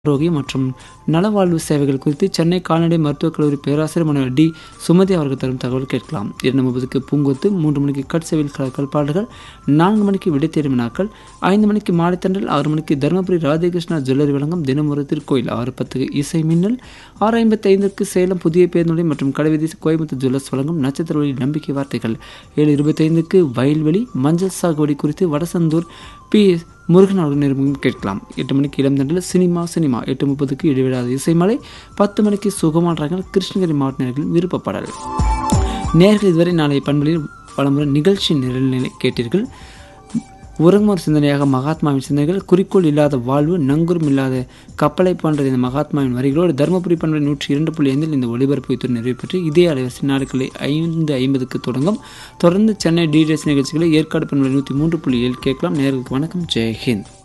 ஆரோக்கியம் மற்றும் நலவாழ்வு சேவைகள் குறித்து சென்னை கால்நடை மருத்துவக் கல்லூரி பேராசிரியர் முனைவர் டி சுமதி அவர்கள் தரும் தகவல் கேட்கலாம் இரண்டு முப்பதுக்கு பூங்கொத்து மூன்று மணிக்கு கட்செவில் கலக்கல் பாடல்கள் நான்கு மணிக்கு விடைத்தேர்வு வினாக்கள் ஐந்து மணிக்கு மாலைத்தண்டல் ஆறு மணிக்கு தருமபுரி ராதேகிருஷ்ணா ஜுவல்லரி வழங்கும் தினமொரு திருக்கோயில் ஆறு பத்துக்கு இசை மின்னல் ஆறு ஐம்பத்தி ஐந்திற்கு சேலம் புதிய பேருந்து மற்றும் கடைவீதி கோயம்புத்தூர் ஜுவல்லர்ஸ் வழங்கும் நட்சத்திர ஒளி நம்பிக்கை வார்த்தைகள் ஏழு இருபத்தைந்துக்கு வயல்வெளி மஞ்சள் சாகுபடி குறித்து வடசந்தூர் பி முருகன் அவர்கள் நிருபம் கேட்கலாம் எட்டு மணிக்கு இளம் தண்டில் சினிமா சினிமா எட்டு முப்பதுக்கு இடைவிடாத இசைமலை பத்து மணிக்கு சுகமானறார்கள் கிருஷ்ணகிரி மாவட்ட நேர்களின் விருப்பப்பாடல் நேர்கள் இதுவரை நாளைய பண்புகளில் பலமுறை நிகழ்ச்சி நிரல்நிலை கேட்டீர்கள் உறங்குமோர் சிந்தனையாக மகாத்மாவின் சிந்தனைகள் குறிக்கோள் இல்லாத வாழ்வு நங்குரம் இல்லாத கப்பலை போன்ற இந்த மகாத்மாவின் வரிகளோடு தருமபுரி பண்பலை நூற்றி இரண்டு புள்ளி ஐந்தில் இந்த ஒளிபரப்பு இத்துடன் நிறைவு பெற்று இதே அலைவரிசை நாட்களை ஐந்து ஐம்பதுக்கு தொடங்கும் தொடர்ந்து சென்னை டிடிஎஸ் நிகழ்ச்சிகளை ஏற்காடு பண்பலை நூற்றி மூன்று புள்ளி ஏழு கேட்கலாம் நேர்களுக்கு வணக்கம் ஜெய்ஹிந்த்